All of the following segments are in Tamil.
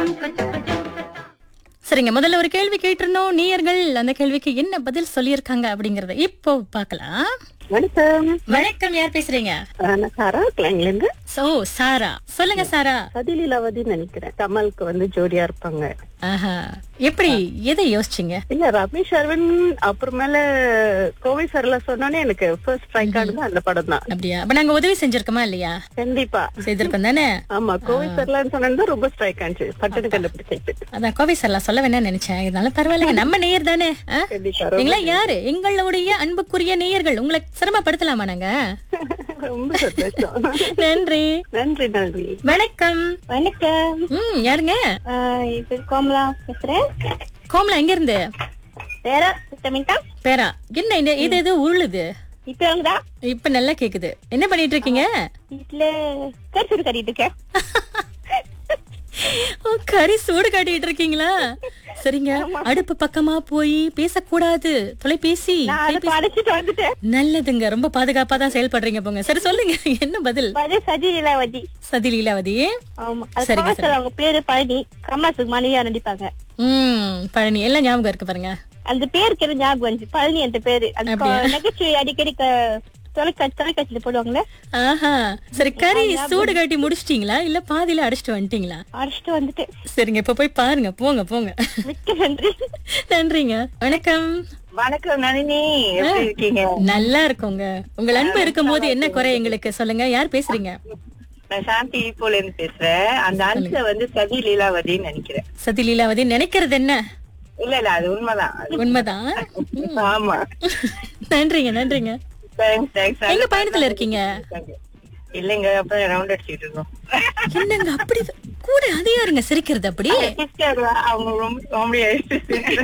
சரிங்க முதல்ல ஒரு கேள்வி கேட்டிருந்தோம் நேயர்கள் அந்த கேள்விக்கு என்ன பதில் சொல்லியிருக்காங்க அப்படிங்கறத இப்போ பார்க்கலாம் வணக்கம் வணக்கம் யார் பேசுறீங்க அஹ் நான் சாரா கிளைங்ல இருந்து சோ சாரா சொல்லுங்க சாரா சதிலீலாவதி நினைக்கிறேன் கமலுக்கு வந்து ஜோடியா இருப்பாங்க ஆஹா எப்படி எதை யோசிச்சீங்க இல்ல ரமேஷ் அரவிந்த் அப்புறமேல கோவை சார்ல சொன்னோன்னே எனக்கு ஃபர்ஸ்ட் ஸ்ட்ரைக் ஆனது அந்த படம் தான் அப்படியா அப்ப நாங்க உதவி செஞ்சிருக்கோமா இல்லையா கண்டிப்பா செய்திருக்கோம் தானே ஆமா கோவை சார்லான்னு சொன்னது ரொம்ப ஸ்ட்ரைக் ஆனிச்சு பட்டனு கண்டுபிடிச்சிட்டு அதான் கோவை சார்லாம் சொல்ல வேணாம்னு நினைச்சேன் இருந்தாலும் பரவாயில்லைங்க நம்ம நேயர் தானே ஆ? கண்டிப்பா ரொம்ப- நீங்களா யாரு எங்களுடைய அன்புக்குரிய நேயர்கள் உங்களை சிரமப்படுத்தலாமா நாங்க ரொம்ப சந்தோஷம் நன்றி நன்றி நன்றி வணக்கம் வணக்கம் ம் யாருங்க ஆஹ் இது கோமலா பேசுறேன் கோமலா எங்க இருந்து வேற சுத்தமிட்டா பேரா என்ன இந்த இது இது உருளுது இப்ப வாங்கடா இப்ப நல்லா கேக்குது என்ன பண்ணிட்டு இருக்கீங்க வீட்டுல கரிசூடு கட்டிட்டு இருக்கேன் ஓ, கறி சூடு காட்டிட்டு இருக்கீங்களா சரிங்க அடுப்பு பக்கமா போய் பேசக்கூடாது தொலைபேசி நான் அதை படைச்சிட்டு வந்துட்டேன் நல்லதுங்க ரொம்ப பாதுகாப்பா தான் செயல்படுறீங்க போங்க சரி சொல்லுங்க என்ன பதில் பழைய சதி லீலாவதி சதி லீலாவதி ஆமா அது சரிங்க, பாசல் அவங்க பேரு பழனி கமலாசுக்கு மனைவியா நடிப்பாங்க ம் பழனி எல்லாம் ஞாபகம் இருக்கு பாருங்க அந்த பேருக்கு எனக்கு ஞாபகம் வந்துச்சு பழனி என்ற பேரு அந்த அப்படியா? கொ- நகைச்சுவை அடிக்கடி க- தொலைக்காட்சி தொலைக்காட்சியில போடுவாங்களே ஆஹா சரி கறி சூடு காட்டி முடிச்சிட்டீங்களா இல்ல பாதியில அடிச்சிட்டு வந்துட்டீங்களா அடிச்சுட்டு வந்துட்டேன் சரிங்க இப்ப போய் பாருங்க போங்க போங்க மிக்க நன்றி நன்றிங்க வணக்கம் வணக்கம் நளினி எப்படி இருக்கீங்க நல்லா இருக்கோங்க உங்க அன்பு இருக்கும்போது என்ன குறை எங்களுக்கு சொல்லுங்க யார் பேசுறீங்க நான் சாந்தி ஈப்போல இருந்து பேசுறேன் அந்த அன்ச வந்து சதி லீலாவதின்னு நினைக்கிறேன் சதி லீலாவதி நினைக்கிறது என்ன இல்ல இல்ல அது உண்மைதான் அது- உண்மைதான் ஆமா நன்றிங்க நன்றிங்க தேங்க்ஸ் தேங்க்ஸ் எங்க பயணத்துல இருக்கீங்க இல்லைங்க அப்ப ரவுண்ட் அடிச்சிட்டு இருக்கோம் என்னங்க அப்படி கூட அதே யாருங்க சிரிக்கிறது அப்படி சிஸ்டர் அவங்க ரொம்ப காமெடி ஆயிடுச்சு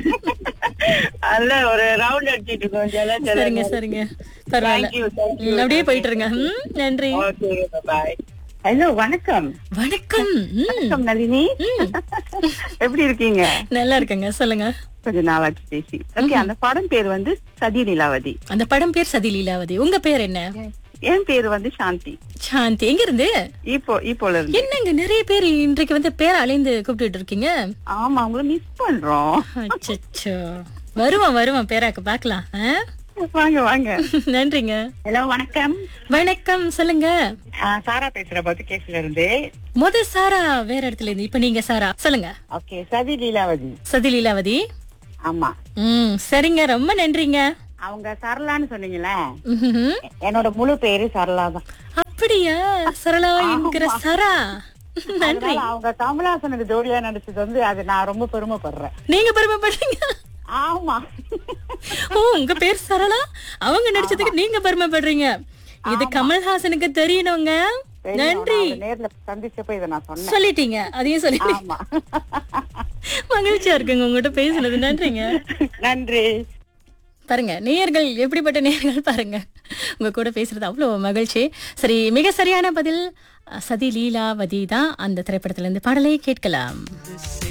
அதுல ஒரு ரவுண்ட் அடிச்சிட்டு இருக்கோம் ஜல ஜல சரிங்க சரிங்க பரவாயில்ல Thank you, thank you. ம், அப்படியே போயிட்டு இருங்க ம், நன்றி ஓகே பாய் ஹலோ வணக்கம் வணக்கம் ம், வணக்கம் நளினி ம். எப்படி இருக்கீங்க நல்லா இருக்கங்க சொல்லுங்க கொஞ்ச நாளாச்சு பேசி ஓகே அந்த படம் பேர் வந்து சதி லீலாவதி அந்த படம் பேர் சதி லீலாவதி உங்க பேர் என்ன என் பேர் வந்து சாந்தி சாந்தி எங்க இருந்து இப்போ இப்போல இருந்து என்னங்க நிறைய பேர் இன்றைக்கு வந்து பேர் அலைந்து கூப்பிட்டுட்டு இருக்கீங்க ஆமா உங்களை மிஸ் பண்றோம் அச்சச்சோ வருவோம் வருவோம் பேராக்கு பாக்கலாம் வாங்க வாங்க நன்றிங்க ஹலோ வணக்கம் வணக்கம் சொல்லுங்க சாரா பேசுற பத்து கேஸ்ல இருந்து முத சாரா வேற இடத்துல இருந்து இப்ப நீங்க சாரா சொல்லுங்க ஓகே சதி லீலாவதி சதி லீலாவதி ஆமா ம் சரிங்க ரொம்ப நன்றிங்க அவங்க சரளான்னு சொன்னீங்களே ம்ஹும். என்னோட முழு பேரு சரளா தான் அப்படியா சரளா என்கிற சரா நன்றி அதனால அவங்க கமலாசனுக்கு ஜோடியா நடிச்சது வந்து அது நான் ரொம்ப பெருமைப்படுறேன் நீங்க பெருமைப்படுறீங்க ஆமா ஓ உங்க பேர் சரளா அவங்க நடிச்சதுக்கு நீங்க பெருமைப்படுறீங்க இது கமல்ஹாசனுக்கு தெரியணுங்க நன்றி நான் நேர்ல சந்திச்சப்ப இதை நான் சொன்னேன் சொல்லிட்டீங்க அதையும் சொல்லிட்டீங்க ஆமா மகிழ்ச்சியா இருக்குங்க உங்ககிட்ட பேசுனது நன்றிங்க நன்றி பாருங்க நேயர்கள் எப்படிப்பட்ட நேயர்கள் பாருங்க உங்க கூட பேசுறது அவ்வளவு மகிழ்ச்சி சரி மிக சரியான பதில் அஹ், சதி லீலாவதி தான் அந்த திரைப்படத்துல இருந்து பாடலை கேட்கலாம்